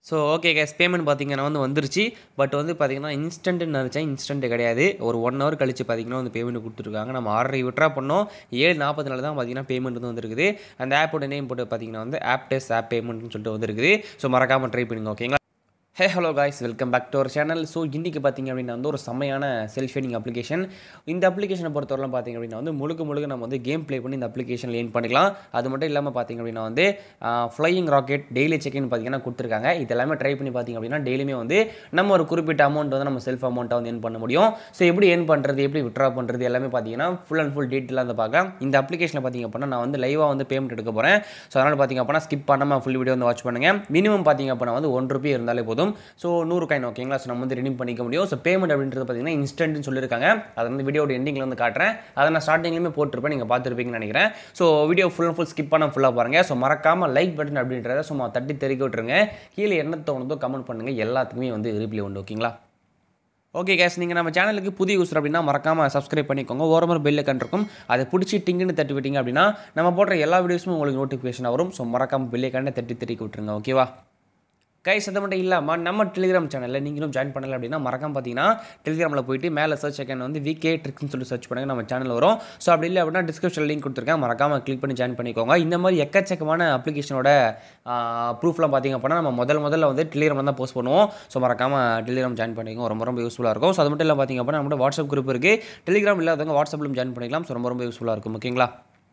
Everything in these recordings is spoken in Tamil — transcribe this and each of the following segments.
ஸோ ஓகே கேஸ் பேமெண்ட் பார்த்தீங்கன்னா வந்து வந்துருச்சு பட் வந்து பார்த்தீங்கன்னா இன்ஸ்டன்ட்னு நினச்சேன் இன்ஸ்டன்ட் கிடையாது ஒரு ஒன் ஹவர் கழிச்சு பார்த்தீங்கன்னா வந்து பேமெண்ட் கொடுத்துருக்காங்க நம்ம ஆர்டரை விட்ரா பண்ணோம் ஏழு நாற்பத்தி நாலு தான் பார்த்தீங்கன்னா பேமெண்ட் வந்து வந்திருக்குது அந்த ஆப்போட நேம் போட்டு பார்த்தீங்கன்னா வந்து ஆப் டெஸ்ட் ஆப் பேமெண்ட்னு சொல்லிட்டு வந்திருக்குது ஸோ மறக்காமல் ட்ரை பண்ணுங்க ஓகேங்களா hey hello guys welcome back to our channel so இன்றைக்கி பார்த்தீங்க அப்படின்னா வந்து ஒரு செம்மையான செல்ஃப் ஷேடிங் அப்ளிகேஷன் இந்த அப்ளிகேஷனை பொறுத்தவரைலாம் பார்த்தீங்க அப்படின்னா வந்து முழுக்க முழுக்க நம்ம வந்து கேம் ப்ளே பண்ணி இந்த அப்ளிகேஷனில் ஏன் பண்ணிக்கலாம் அது மட்டும் இல்லாமல் பார்த்தீங்க அப்படின்னா வந்து ஃப்ளையிங் ராக்கெட் டெய்லி செக்இன் பார்த்தீங்கன்னா கொடுத்துருக்காங்க இது எல்லாமே ட்ரை பண்ணி பார்த்தீங்க அப்படின்னா டெய்லியுமே வந்து நம்ம ஒரு குறிப்பிட்ட அமௌண்ட் வந்து நம்ம செல்ஃப் அமௌண்ட்டை வந்து ஏன் பண்ண முடியும் ஸோ எப்படி ஏன் பண்ணுறது எப்படி விட்ரா பண்ணுறது எல்லாமே பார்த்தீங்கன்னா ஃபுல் அண்ட் ஃபுல் டீட்டெயிலாக வந்து பார்க்கலாம் இந்த அப்ளிகேஷனில் பார்த்தீங்க அப்படின்னா நான் வந்து லைவாக வந்து பேமெண்ட் எடுக்க போகிறேன் ஸோ அதனால் பார்த்தீங்க அப்படின்னா ஸ்கிப் பண்ணாமல் ஃபுல் வீடியோ வந்து வாட்ச் பண்ணுங்கள் மினிமம் பார்த்தீங்க அப்படின்னா வந்து ஒன் ருபி இருந்தாலே போதும் ஸோ நூறு காயின் ஓகேங்களா ஸோ நம்ம வந்து ரெடீம் பண்ணிக்க முடியும் ஸோ பேமெண்ட் அப்படின்றது பார்த்தீங்கன்னா இன்ஸ்டன்ட்னு சொல்லியிருக்காங்க அதை வந்து வீடியோட எண்டிங்கில் வந்து காட்டுறேன் அதை நான் ஸ்டார்டிங்லேயுமே போட்டிருப்பேன் நீங்கள் பார்த்துருப்பீங்கன்னு நினைக்கிறேன் so video full and full skip பண்ண ஃபுல்லாக பாருங்கள் ஸோ மறக்காமல் லைக் பட்டன் அப்படின்றத சும்மா தட்டி தெரிவிக்க விட்டுருங்க கீழே என்ன தோணுதோ கமெண்ட் பண்ணுங்கள் எல்லாத்துக்குமே வந்து ரிப்ளை உண்டு ஓகேங்களா ஓகே கேஸ் நீங்கள் நம்ம சேனலுக்கு புதிய யூஸர் அப்படின்னா மறக்காமல் சப்ஸ்கிரைப் பண்ணிக்கோங்க ஓரமாக பெல் ஐக்கன் இருக்கும் அதை பிடிச்சி டிங்குன்னு தட்டி விட்டீங்க அப்படின்னா நம்ம போடுற எல்லா வீடியோஸும் உங்களுக்கு நோட்டிஃபிகேஷன் வரும் ஸோ மறக்காமல் பெல் ஐக்கனை தட்டி தெரிவிக்க விட்டுருங்க ஓகேவா கைஸ் அது மட்டும் இல்லாமல் நம்ம டெலிகிராம் சேனலில் நீங்களும் ஜாயின் பண்ணல அப்படின்னா மறக்காம பார்த்தீங்கன்னா டெலிகிராமில் போயிட்டு மேலே சர்ச் ஐக்கன் வந்து விகே ட்ரிக்ஸ்னு சொல்லி சர்ச் பண்ணுங்க நம்ம சேனல் வரும் ஸோ அப்படி இல்லை அப்படின்னா டிஸ்கிரிப்ஷன் லிங்க் கொடுத்துருக்கேன் மறக்காம கிளிக் பண்ணி ஜாயின் பண்ணிக்கோங்க இந்த மாதிரி எக்கச்சக்கமான அப்ளிகேஷனோட ப்ரூஃப்லாம் பார்த்தீங்க அப்படின்னா நம்ம முதல் முதல்ல வந்து டெலிகிராமில் தான் போஸ்ட் பண்ணுவோம் ஸோ மறக்காம டெலிகிராம் ஜாயின் பண்ணிக்கோங்க ரொம்ப ரொம்ப யூஸ்ஃபுல்லாக இருக்கும் ஸோ அது மட்டும் இல்லை பார்த்தீங்க அப்படின்னா நம்மளோட வாட்ஸ்அப் குரூப் இருக்குது டெலிகிராம் இல்லாதவங்க வாட்ஸ்அப்லையும் ஜாயின் பண்ணிக்கலாம் ஸோ ரொம்ப ரொம்ப யூஸ்ஃபுல்லாக இருக்கும் ஓகேங்களா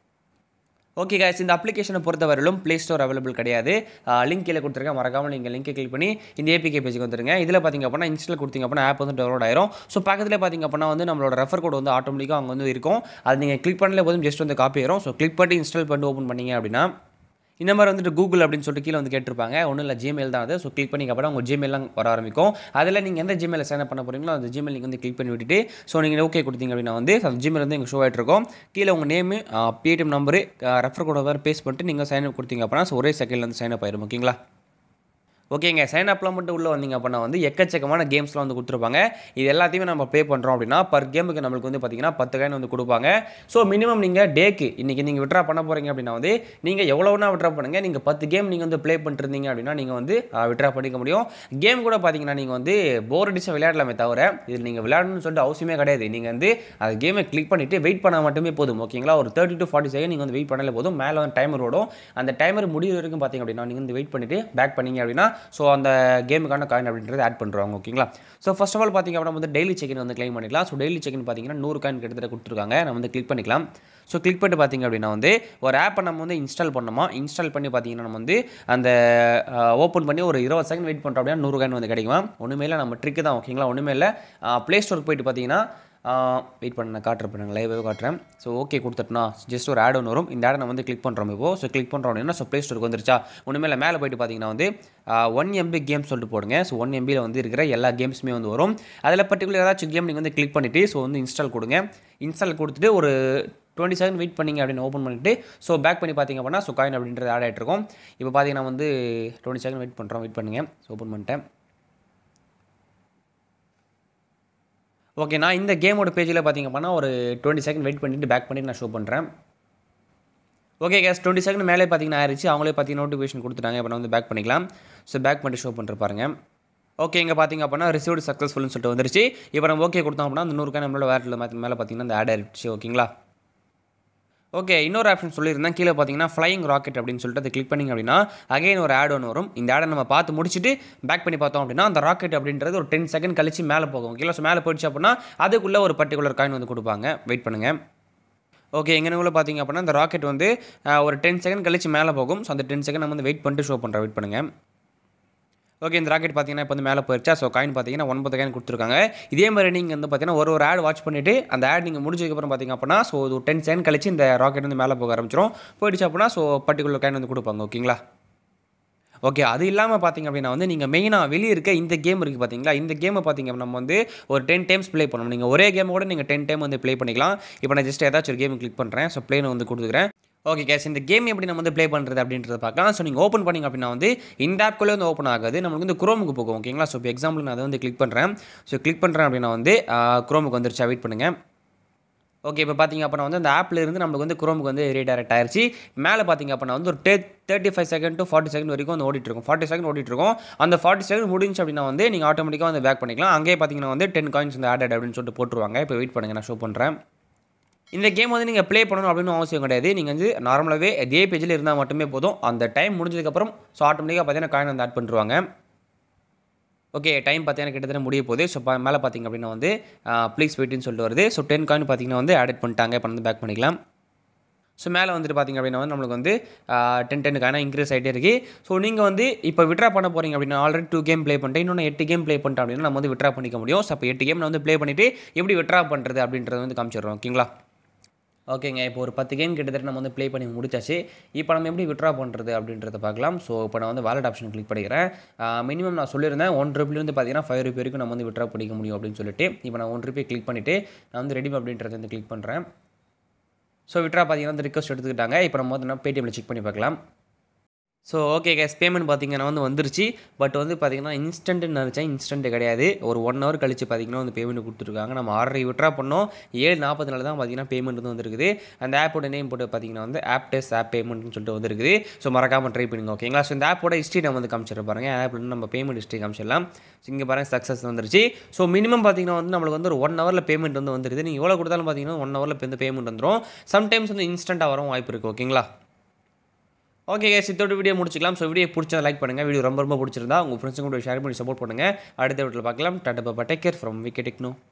ஓகே guys இந்த அப்ளிகேஷனை பொறுத்தவரையிலும் ப்ளே ஸ்டோர் அவைலபிள் கிடையாது லிங்க் கீழே கொடுத்துருக்கேன் மறக்காமல் நீங்கள் லிங்கை கிளிக் பண்ணி இந்த ஏபிகே பேஜுக்கு வந்துருங்க இதில் பார்த்தீங்க அப்படின்னா இன்ஸ்டால் கொடுத்தீங்க அப்படின்னா ஆப் வந்து டவுன்லோட் ஆயிரும் ஸோ பக்கத்தில் பார்த்தீங்க அப்படின்னா வந்து நம்மளோட ரெஃபர் கோட் வந்து ஆட்டோமேட்டிக்காக அங்கே வந்து இருக்கும் அது நீங்கள் கிளிக் பண்ணல போதும் ஜஸ்ட் வந்து காப்பி ஆயிரும் ஸோ கிளிக் பண்ணி இன்ஸ்டால் பண்ணி ஓப்பன் பண்ணீங்க அப்படின்னா இந்த மாதிரி வந்துட்டு கூகுள் அப்படின்னு சொல்லிட்டு கீழே வந்து கேட்டிருப்பாங்க ஒன்றும் இல்லை ஜிமெயில் தான் அது ஸோ கிளிக் பண்ணி அப்புறம் உங்கள் ஜிமெயிலாம் வர ஆரம்பிக்கும் அதில் நீங்கள் எந்த ஜிமெயில் சைன் பண்ண போகிறீங்களோ அந்த ஜிமெயில் நீங்கள் வந்து கிளிக் பண்ணி விட்டுட்டு ஸோ நீங்கள் ஓகே கொடுத்தீங்க அப்படின்னா வந்து அந்த ஜிமெயில் வந்து எங்கள் ஷோ ஆகிட்டு இருக்கும் கீழே உங்கள் நேமு பேடிஎம் நம்பரு ரெஃபர் கோட வேறு பேஸ் பண்ணிட்டு நீங்கள் சைன் அப் கொடுத்தீங்க அப்படின்னா ஸோ ஒரே செகண்டில் வந்து சைன் அப் ஆயிரும் ஓகேங்களா ஓகேங்க சைன் அப்லாம் மட்டும் உள்ளே வந்தீங்க அப்படின்னா வந்து எக்கச்சக்கமான கேம்ஸ்லாம் வந்து கொடுத்துருப்பாங்க இது எல்லாத்தையுமே நம்ம ப்ளே பண்ணுறோம் அப்படின்னா பர் கேமுக்கு நம்மளுக்கு வந்து பார்த்தீங்கன்னா பத்து காயின் வந்து கொடுப்பாங்க ஸோ மினிமம் நீங்கள் டேக்கு இன்றைக்கி நீங்கள் விட்ரா பண்ண போகிறீங்க அப்படின்னா வந்து நீங்கள் எவ்வளோனா விட்ரா பண்ணுங்கள் நீங்கள் பத்து கேம் நீங்கள் வந்து ப்ளே பண்ணிருந்தீங்க அப்படின்னா நீங்கள் வந்து விட்ரா பண்ணிக்க முடியும் கேம் கூட பார்த்தீங்கன்னா நீங்கள் வந்து போர் அடிச்சு விளையாடலாமே தவிர இதில் நீங்கள் விளையாடணும்னு சொல்லிட்டு அவசியமே கிடையாது நீங்கள் வந்து அந்த கேமை கிளிக் பண்ணிவிட்டு வெயிட் பண்ணால் மட்டுமே போதும் ஓகேங்களா ஒரு தேர்ட்டி டு ஃபார்ட்டி செகண்ட் நீங்கள் வந்து வெயிட் பண்ணாலே போதும் மேலே வந்து டைமர் ஓடும் அந்த டைமர் முடிவு வரைக்கும் பார்த்தீங்க அப்படின்னா நீங்கள் வந்து வெயிட் பண்ணிவிட்டு பேக் பண்ணீங்க அப்படின்னா ஸோ அந்த கேமுக்கான காயின் அப்படின்றது ஆட் பண்ணுறாங்க ஓகேங்களா ஸோ ஃபர்ஸ்ட் ஆஃப் ஆல் பார்த்தீங்க அப்படின்னா வந்து டெய்லி செக்இன் வந்து கிளைம் பண்ணிக்கலாம் ஸோ டெய்லி செக்இன் பார்த்தீங்கன்னா நூறு காயின் கிட்டத்தட்ட கொடுத்துருக்காங்க நம்ம வந்து கிளிக் பண்ணிக்கலாம் ஸோ கிளிக் பண்ணிட்டு பார்த்தீங்க அப்படின்னா வந்து ஒரு ஆப்பை நம்ம வந்து இன்ஸ்டால் பண்ணோமா இன்ஸ்டால் பண்ணி பார்த்தீங்கன்னா நம்ம வந்து அந்த ஓப்பன் பண்ணி ஒரு இருபது செகண்ட் வெயிட் பண்ணுறோம் அப்படின்னா நூறு காயின் வந்து கிடைக்குமா ஒன்றுமே இல்லை நம்ம ட்ரிக்கு தான் ஓகேங்களா ஒன்றுமே இல்லை ப்ளே ஸ்டோருக்கு போயிட்டு பார்த்தீங்கன்னா வெயிட் பண்ண நான் காட்டுறேன் நான் லைவாகவே காட்டுறேன் ஸோ ஓகே கொடுத்துட்டுனா ஜஸ்ட் ஒரு ஆட் ஒன்று வரும் இந்த ஆடை நம்ம வந்து கிளிக் பண்ணுறோம் இப்போ ஸோ கிளிக் பண்ணுறோம் அப்படின்னா ஸோ ப்ளே ஸ்டோருக்கு வந்துருச்சா ஒன்றுமே இல்லை மேலே போயிட்டு பார்த்தீங்கன்னா வந்து ஒன் எம்பி கேம் சொல்லிட்டு போடுங்க ஸோ ஒன் எம்பியில் வந்து இருக்கிற எல்லா கேம்ஸுமே வந்து வரும் அதில் பர்டிகுலர் ஏதாச்சும் கேம் நீங்கள் வந்து கிளிக் பண்ணிவிட்டு ஸோ வந்து இன்ஸ்டால் கொடுங்க இன்ஸ்டால் கொடுத்துட்டு ஒரு டுவெண்ட்டி செகண்ட் வெயிட் பண்ணிங்க அப்படின்னு ஓப்பன் பண்ணிவிட்டு ஸோ பேக் பண்ணி பார்த்தீங்க அப்படின்னா ஸோ காயின் அப்படின்றது ஆட் ஆகிட்டு இருக்கும் இப்போ பார்த்தீங்கன்னா வந்து டுவெண்ட்டி செகண்ட் வெயிட் பண்ணுறோம் வெயிட் பண்ணுங்கள் ஸோ ஓப்பன் பண்ணிட்டேன் ஓகே நான் இந்த கேமோட பேஜில் பார்த்தீங்க அப்படின்னா ஒரு டுவெண்ட்டி செகண்ட் வெயிட் பண்ணிவிட்டு பேக் பண்ணி நான் ஷோ பண்ணுறேன் ஓகே கேஸ் டுவெண்ட்டி செகண்ட் மேலே பார்த்தீங்கன்னா ஆயிடுச்சு அவங்களே பார்த்தீங்கன்னா நோட்டிஃபிகேஷன் கொடுத்துட்டாங்க இப்போ வந்து பேக் பண்ணிக்கலாம் ஸோ பேக் பண்ணி ஷோ பண்ணுற பாருங்க ஓகே இங்கே பார்த்தீங்க அப்படின்னா ரிசீவ்டு சக்ஸஸ்ஃபுல்னு சொல்லிட்டு வந்துருச்சு இப்போ நம்ம ஓகே கொடுத்தோம் அப்படின்னா அந்த நூறுக்கான நம்மளோட வேட்டில் மேலே பார்த்தீங்கன்னா அந்த ஆட் ஆயிடுச்சு ஓகேங்களா ஓகே இன்னொரு ஆப்ஷன் சொல்லியிருந்தேன் கீழே பார்த்தீங்கன்னா ஃப்ளையிங் ராக்கெட் அப்படின்னு சொல்லிட்டு அதை கிளிக் பண்ணிங்க அப்படின்னா அகைன் ஒரு ஆட் ஒன்று வரும் இந்த ஆடை நம்ம பார்த்து முடிச்சுட்டு பேக் பண்ணி பார்த்தோம் அப்படின்னா அந்த ராக்கெட் அப்படின்றது ஒரு டென் செகண்ட் கழிச்சு மேலே போகும் ஓகே ஸோ மேலே போயிடுச்சு அப்படின்னா அதுக்குள்ளே ஒரு பர்டிகுலர் காயின் வந்து கொடுப்பாங்க வெயிட் பண்ணுங்கள் ஓகே எங்கன்னு பார்த்தீங்க அப்படின்னா இந்த ராக்கெட் வந்து ஒரு டென் செகண்ட் கழிச்சு மேலே போகும் ஸோ அந்த டென் செகண்ட் நம்ம வந்து வெயிட் பண்ணிட்டு ஷோ பண்ணுறோம் வெயிட் பண்ணுங்கள் ஓகே இந்த ராக்கெட் பார்த்தீங்கன்னா இப்போ வந்து மேலே போயிடுச்சா ஸோ காயின் பார்த்தீங்கன்னா ஒன்பது காயின் கொடுத்துருக்காங்க இதே மாதிரி நீங்கள் வந்து பார்த்தீங்கன்னா ஒரு ஒரு ஆட் வாட்ச் பண்ணிவிட்டு அந்த ஆட் நீங்கள் முடிஞ்சதுக்கப்புறம் பார்த்தீங்க அப்படின்னா ஸோ ஒரு டென் செகண்ட் கழிச்சு இந்த ராக்கெட் வந்து மேலே போக ஆரம்பிச்சிடும் போயிடுச்சு அப்படின்னா ஸோ பர்டிகுலர் காயின் வந்து கொடுப்பாங்க ஓகேங்களா ஓகே அது இல்லாமல் பார்த்தீங்க அப்படின்னா வந்து நீங்கள் மெயினாக வெளியே இருக்க இந்த கேம் இருக்குது பார்த்தீங்களா இந்த கேமை பார்த்தீங்க நம்ம வந்து ஒரு டென் டைம்ஸ் ப்ளே பண்ணணும் நீங்கள் ஒரே கேம் கூட நீங்கள் டென் டைம் வந்து ப்ளே பண்ணிக்கலாம் இப்போ நான் ஜஸ்ட் ஏதாச்சும் ஒரு கேம் கிளிக் பண்ணுறேன் ஸோ ப்ளேனை வந்து கொடுத்துக்கிறேன் ஓகே கேஸ் இந்த கேம் எப்படி நம்ம வந்து ப்ளே பண்ணுறது அப்படின்றத பார்க்கலாம் ஸோ நீங்கள் ஓப்பன் பண்ணிங்க அப்படின்னா வந்து இந்த ஆப்குள்ளே வந்து ஓப்பன் ஆகாது நம்மளுக்கு வந்து குரோமுக்கு போகும் ஓகேங்களா ஸோ இப்போ எக்ஸாம்பிள் நான் அதை வந்து கிளிக் பண்ணுறேன் ஸோ கிளிக் பண்ணுறேன் அப்படின்னா வந்து குரோமுக்கு வந்துருச்சா வெயிட் பண்ணுங்கள் ஓகே இப்போ பார்த்தீங்க அப்படின்னா வந்து அந்த ஆப்பில் இருந்து நம்மளுக்கு வந்து குரோமுக்கு வந்து ரீடைரக்ட் ஆயிருச்சு மேலே பார்த்தீங்க அப்படின்னா வந்து ஒரு டே thirty five second to forty second வரைக்கும் வந்து ஓடிட்டு இருக்கும் ஃபார்ட்டி செகண்ட் ஓடிட்டு இருக்கும் அந்த ஃபார்ட்டி செகண்ட் முடிஞ்சு அப்படின்னா வந்து நீங்கள் ஆட்டோமேட்டிக்காக வந்து பேக் பண்ணிக்கலாம் அங்கேயே பார்த்தீங்கன்னா வந்து டென் காயின்ஸ் வந்து ஆடட் அப்படின்னு சொல்லிட்டு போட்டுருவாங்க இப்போ வெயிட் பண்ணுங்கள் நான் ஷோ பண்ணுறேன் இந்த கேம் வந்து நீங்கள் ப்ளே பண்ணணும் அப்படின்னு அவசியம் கிடையாது நீங்கள் வந்து நார்மலாகவே அதே பேஜில் இருந்தால் மட்டுமே போதும் அந்த டைம் முடிஞ்சதுக்கப்புறம் ஸோ ஆட்டோமேட்டிக்காக பார்த்தீங்கன்னா காயின் வந்து ஆட் பண்ணிருவாங்க ஓகே டைம் பார்த்தீங்கன்னா கிட்டத்தட்ட முடிய போகுது ஸோ மேலே பார்த்தீங்க அப்படின்னா வந்து ப்ளீஸ் வெயிட்னு சொல்லிட்டு வருது ஸோ டென் காயின் பார்த்தீங்கன்னா வந்து ஆட் பண்ணிட்டாங்க இப்போ வந்து பேக் பண்ணிக்கலாம் ஸோ மேலே வந்துட்டு பார்த்திங்க அப்படின்னா வந்து நம்மளுக்கு வந்து டென் டென்னுக்கான இன்க்ரீஸ் ஆகிட்டே இருக்குது ஸோ நீங்கள் வந்து இப்போ விட்ரா பண்ண போகிறீங்க அப்படின்னா ஆல்ரெடி டூ கேம் ப்ளே பண்ணிட்டேன் இன்னொன்று எட்டு கேம் ப்ளே பண்ணிட்டேன் அப்படின்னா நம்ம வந்து விட்ரா பண்ணிக்க முடியும் ஸோ அப்போ எட்டு கேம் வந்து ப்ளே பண்ணிவிட்டு எப்படி விட்ரா பண்ணுறது அப்படின்றத வந்து காமிச்சிடுறோம் ஓகேங்களா ஓகேங்க இப்போ ஒரு பத்து கேம் கிட்டத்தட்ட நம்ம வந்து ப்ளே பண்ணி முடிச்சாச்சு இப்போ நம்ம எப்படி விட்ரா பண்ணுறது அப்படின்றத பார்க்கலாம் ஸோ இப்போ நான் வந்து வாலெட் ஆப்ஷன் கிளிக் பண்ணிக்கிறேன் மினிமம் நான் சொல்லியிருந்தேன் ஒன் ருபிலேருந்து பார்த்தீங்கன்னா ஃபைவ் ருபி வரைக்கும் நம்ம வந்து விட்ரா பண்ணிக்க முடியும் அப்படின்னு சொல்லிட்டு இப்போ நான் ஒன் ருபி கிளிக் பண்ணிவிட்டு நான் வந்து ரெடிம் அப்படின்றத வந்து கிளிக் பண்ணுறேன் ஸோ விட்ரா பார்த்தீங்கன்னா வந்து ரிக்வஸ்ட் எடுத்துக்கிட்டாங்க இப்போ நம்ம வந்து நான் பேடிஎம்மில் செக் பண்ணி பார்க்கலாம் ஸோ ஓகே கேஸ் பேமெண்ட் பார்த்தீங்கன்னா வந்து வந்துருச்சு பட் வந்து பார்த்தீங்கன்னா இன்ஸ்டன்ட்னு நினச்சேன் இன்ஸ்டன்ட் கிடையாது ஒரு ஒன் ஹவர் கழிச்சு பார்த்தீங்கன்னா வந்து பேமெண்ட் கொடுத்துருக்காங்க நம்ம ஆர்டரை விட்ரா பண்ணோம் ஏழு நாற்பத்தி நாலு தான் பார்த்தீங்கன்னா பேமெண்ட் வந்து வந்துருக்குது அந்த ஆப்போட நேம் போட்டு பார்த்தீங்கன்னா வந்து ஆப் டெஸ்ட் ஆப் பேமெண்ட்னு சொல்லிட்டு வந்துருக்குது ஸோ மறக்காமல் ட்ரை பண்ணுங்க ஓகேங்களா ஸோ இந்த ஆப்போட ஹிஸ்ட்ரி நம்ம வந்து காமிச்சிட பாருங்க ஆப்பில் நம்ம பேமெண்ட் ஹிஸ்ட்ரி காமிச்சிடலாம் ஸோ இங்கே பாருங்கள் சக்ஸஸ் வந்துருச்சு ஸோ மினிமம் பார்த்தீங்கன்னா வந்து நம்மளுக்கு வந்து ஒரு ஒன் ஹவரில் பேமெண்ட் வந்து வந்துருது நீங்கள் எவ்வளோ கொடுத்தாலும் பார்த்தீங்கன்னா ஒன் ஹவரில் இப்போ வந்து பேமெண்ட் வந்துடும் சம்டைம்ஸ் வந்து இன்ஸ்டண்ட்டாக வரும் வாய்ப்பு இருக்குது ஓகேங்களா ஓகே கேஸ் இதோட வீடியோ முடிச்சிக்கலாம் ஸோ வீடியோ பிடிச்சா லைக் பண்ணுங்கள் வீடியோ ரொம்ப ரொம்ப பிடிச்சிருந்தா உங்கள் ஃப்ரெண்ட்ஸுங்க கூட ஷேர் பண்ணி சப்போர்ட் பண்ணுங்கள் அடுத்த வீட்டில் பார்க்கலாம் டாட்டா பாப்பா take care from wicked techno